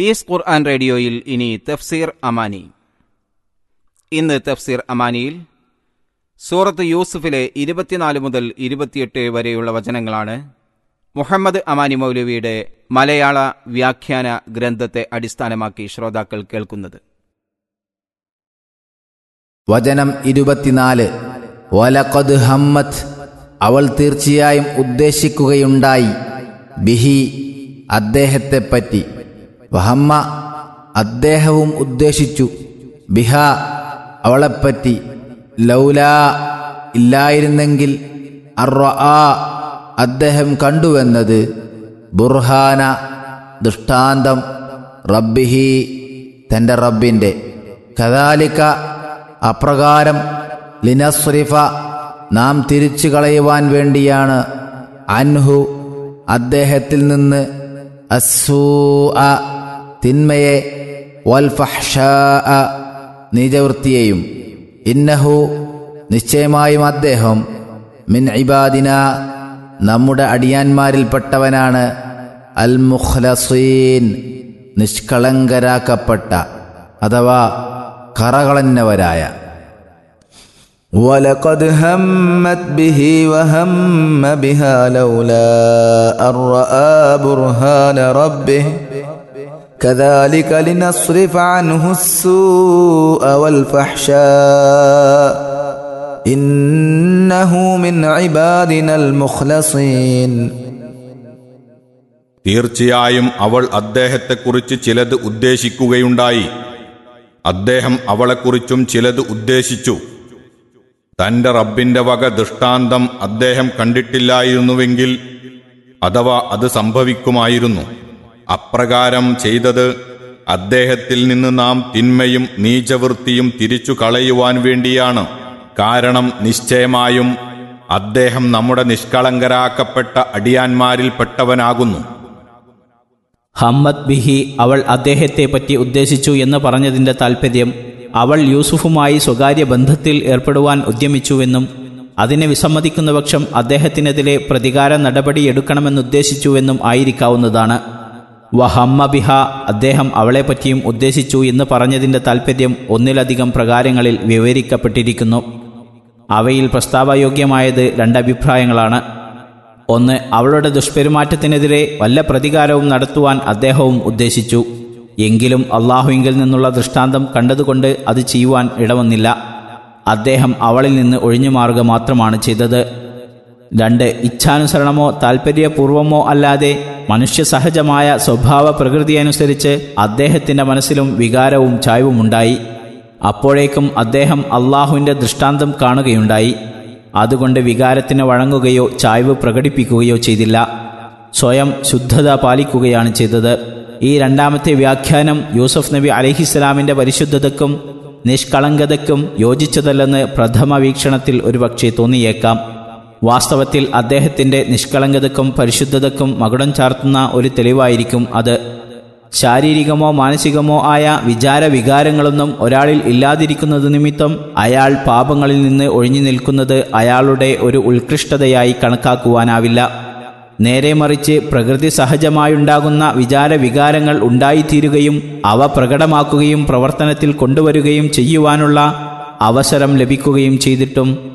piece ഖുർആൻ റേഡിയോയിൽ ഇനി തഫ്സീർ അമാനി ഇന്ന് തഫ്സീർ അമാനിയിൽ സൂറത്ത് യൂസുഫിലെ ഇരുപത്തിനാല് മുതൽ ഇരുപത്തിയെട്ട് വരെയുള്ള വചനങ്ങളാണ് മുഹമ്മദ് അമാനി മൗലവിയുടെ മലയാള വ്യാഖ്യാന ഗ്രന്ഥത്തെ അടിസ്ഥാനമാക്കി ശ്രോതാക്കൾ കേൾക്കുന്നത് വചനം ഇരുപത്തിനാല് വലഖദ് ഹമ്മത്ത് അവൾ തീർച്ചയായും ഉദ്ദേശിക്കുകയുണ്ടായി ബിഹി അദ്ദേഹത്തെപ്പറ്റി വഹമ്മ അദ്ദേഹവും ഉദ്ദേശിച്ചു ബിഹ അവളെപ്പറ്റി ലൗലാ ഇല്ലായിരുന്നെങ്കിൽ അറ അദ്ദേഹം കണ്ടുവെന്നത് ബുർഹാന ദൃഷ്ടാന്തം റബ്ബിഹി തൻ്റെ റബ്ബിൻ്റെ കദാലിക്ക അപ്രകാരം ലിനസ്രിഫ നാം തിരിച്ചു കളയുവാൻ വേണ്ടിയാണ് അൻഹു അദ്ദേഹത്തിൽ നിന്ന് അസൂ തിന്മയെ വൽഫഹ്ഷ നീചവൃത്തിയെയും ഇന്നഹു നിശ്ചയമായും അദ്ദേഹം മിൻ ഇബാദിന നമ്മുടെ അടിയാന്മാരിൽപ്പെട്ടവനാണ് അൽ മുഖ്ലസീൻ നിഷ്കളങ്കരാക്കപ്പെട്ട അഥവാ കറകളന്നവരായ ولقد همت به وهم بها لولا أن رأى برهان ربه كذلك لنصرف عنه السوء والفحشاء إنه من عبادنا المخلصين തീർച്ചയായും അവൾ അദ്ദേഹത്തെക്കുറിച്ച് ചിലത് ഉദ്ദേശിക്കുകയുണ്ടായി അദ്ദേഹം അവളെക്കുറിച്ചും ചിലത് ഉദ്ദേശിച്ചു തന്റെ റബ്ബിന്റെ വക ദൃഷ്ടാന്തം അദ്ദേഹം കണ്ടിട്ടില്ലായിരുന്നുവെങ്കിൽ അഥവാ അത് സംഭവിക്കുമായിരുന്നു അപ്രകാരം ചെയ്തത് അദ്ദേഹത്തിൽ നിന്ന് നാം തിന്മയും നീചവൃത്തിയും തിരിച്ചു കളയുവാൻ വേണ്ടിയാണ് കാരണം നിശ്ചയമായും അദ്ദേഹം നമ്മുടെ നിഷ്കളങ്കരാക്കപ്പെട്ട അടിയാന്മാരിൽപ്പെട്ടവനാകുന്നു ഹമ്മദ് ബിഹി അവൾ അദ്ദേഹത്തെ പറ്റി ഉദ്ദേശിച്ചു എന്ന് പറഞ്ഞതിന്റെ താൽപ്പര്യം അവൾ യൂസുഫുമായി സ്വകാര്യ ബന്ധത്തിൽ ഏർപ്പെടുവാൻ ഉദ്യമിച്ചുവെന്നും അതിനെ വിസമ്മതിക്കുന്ന പക്ഷം അദ്ദേഹത്തിനെതിരെ പ്രതികാര നടപടിയെടുക്കണമെന്നുദ്ദേശിച്ചുവെന്നും ആയിരിക്കാവുന്നതാണ് വഹമ്മ ബിഹ അദ്ദേഹം അവളെപ്പറ്റിയും ഉദ്ദേശിച്ചു എന്ന് പറഞ്ഞതിന്റെ താൽപ്പര്യം ഒന്നിലധികം പ്രകാരങ്ങളിൽ വിവരിക്കപ്പെട്ടിരിക്കുന്നു അവയിൽ പ്രസ്താവയോഗ്യമായത് രണ്ടഭിപ്രായങ്ങളാണ് ഒന്ന് അവളുടെ ദുഷ്പെരുമാറ്റത്തിനെതിരെ വല്ല പ്രതികാരവും നടത്തുവാൻ അദ്ദേഹവും ഉദ്ദേശിച്ചു എങ്കിലും അള്ളാഹുവിങ്കിൽ നിന്നുള്ള ദൃഷ്ടാന്തം കണ്ടതുകൊണ്ട് അത് ചെയ്യുവാൻ ഇടവന്നില്ല അദ്ദേഹം അവളിൽ നിന്ന് ഒഴിഞ്ഞു മാറുക മാത്രമാണ് ചെയ്തത് രണ്ട് ഇച്ഛാനുസരണമോ താൽപ്പര്യപൂർവമോ അല്ലാതെ മനുഷ്യ സഹജമായ സ്വഭാവ പ്രകൃതി അനുസരിച്ച് അദ്ദേഹത്തിൻ്റെ മനസ്സിലും വികാരവും ചായവുമുണ്ടായി അപ്പോഴേക്കും അദ്ദേഹം അള്ളാഹുവിൻ്റെ ദൃഷ്ടാന്തം കാണുകയുണ്ടായി അതുകൊണ്ട് വികാരത്തിന് വഴങ്ങുകയോ ചായ്വ് പ്രകടിപ്പിക്കുകയോ ചെയ്തില്ല സ്വയം ശുദ്ധത പാലിക്കുകയാണ് ചെയ്തത് ഈ രണ്ടാമത്തെ വ്യാഖ്യാനം യൂസഫ് നബി അലഹിസ്ലാമിൻ്റെ പരിശുദ്ധതക്കും നിഷ്കളങ്കതയ്ക്കും യോജിച്ചതല്ലെന്ന് പ്രഥമ വീക്ഷണത്തിൽ ഒരുപക്ഷെ തോന്നിയേക്കാം വാസ്തവത്തിൽ അദ്ദേഹത്തിൻ്റെ നിഷ്കളങ്കതയ്ക്കും പരിശുദ്ധതയ്ക്കും മകുടം ചാർത്തുന്ന ഒരു തെളിവായിരിക്കും അത് ശാരീരികമോ മാനസികമോ ആയ വിചാര വികാരങ്ങളൊന്നും ഒരാളിൽ ഇല്ലാതിരിക്കുന്നത് നിമിത്തം അയാൾ പാപങ്ങളിൽ നിന്ന് ഒഴിഞ്ഞു നിൽക്കുന്നത് അയാളുടെ ഒരു ഉത്കൃഷ്ടതയായി കണക്കാക്കുവാനാവില്ല നേരെ മറിച്ച് പ്രകൃതി സഹജമായുണ്ടാകുന്ന വിചാര വികാരങ്ങൾ ഉണ്ടായിത്തീരുകയും അവ പ്രകടമാക്കുകയും പ്രവർത്തനത്തിൽ കൊണ്ടുവരികയും ചെയ്യുവാനുള്ള അവസരം ലഭിക്കുകയും ചെയ്തിട്ടും